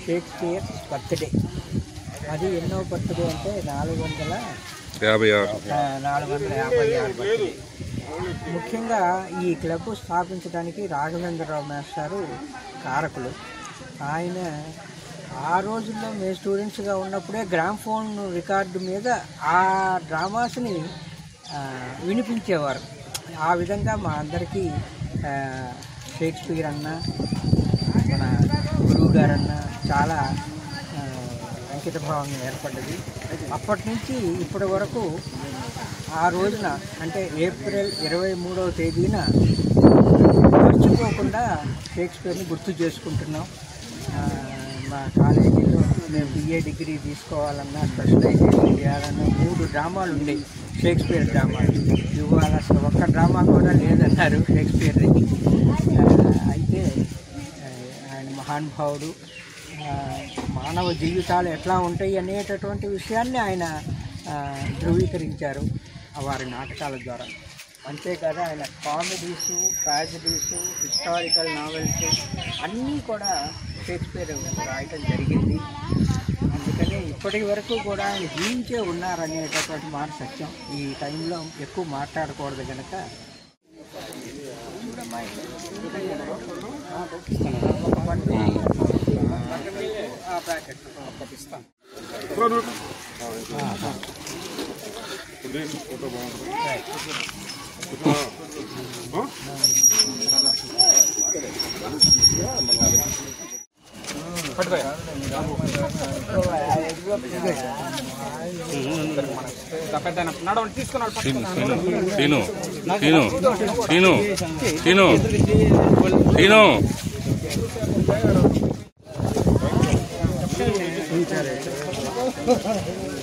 Shakespeare birthday అది ఎన్నో birthday అంటే నాలుగు వందల యాభై ఆరు ఆ, నాలుగు వందల యాభై ఆరు బర్త్డే ముఖ్యంగా ఈ క్లబ్ స్థాపించడానికి రాఘవేంద్రరావు మాస్టారు కారకులు ఆయన ఆ రోజుల్లో మేము స్టూడెంట్స్గా ఉన్నప్పుడే గ్రామ్ ఫోన్ రికార్డు మీద ఆ డ్రామాస్ని ఆ, వినిపించేవారు ఆ విధంగా మా అందరికీ ఆ, షేక్స్పియర్ అన్న మన గురువు గారన్న చాలా ఆ, అంకితభావం ఏర్పడ్డది అప్పటి నుంచి ఇప్పటి వరకు ఆ రోజున అంటే ఏప్రిల్ ఇరవై మూడవ తేదీన మర్చిపోకుండా షేక్స్పియర్ని గుర్తు చేసుకుంటున్నాం ఆ, మా కాలేజీలో మేము బిఏ డిగ్రీ తీసుకోవాలన్నా స్పెషలైజేషన్ చేయాలన్నా మూడు డ్రామాలు ఉండేవి షేక్స్పియర్ డ్రామాలు ఇవాళ అసలు ఒక్క డ్రామా కూడా లేదన్నారు షేక్స్పియర్ది ఆ, అయితే ఆ, ఆయన మహానుభావుడు ఆ, మానవ జీవితాలు ఎట్లా ఉంటాయి అనేటటువంటి విషయాన్ని ఆయన ఆ, ధృవీకరించారు ఆ వారి నాటకాల ద్వారా అంతేకాదు ఆయన కామెడీస్ ట్రాజడీస్ హిస్టారికల్ నావెల్స్ అన్నీ కూడా షేక్స్పియర్ రాయటం జరిగింది అందుకని ఇప్పటి వరకు కూడా ఆయన జీవించే ఉన్నారనేటటువంటి మాట సత్యం ఈ టైంలో ఎక్కువ మాట్లాడకూడదు కనుక ఒక బండి ఆ ప్యాకెట్ ఇస్తాను తిను తిను తిను తిను తిను సరే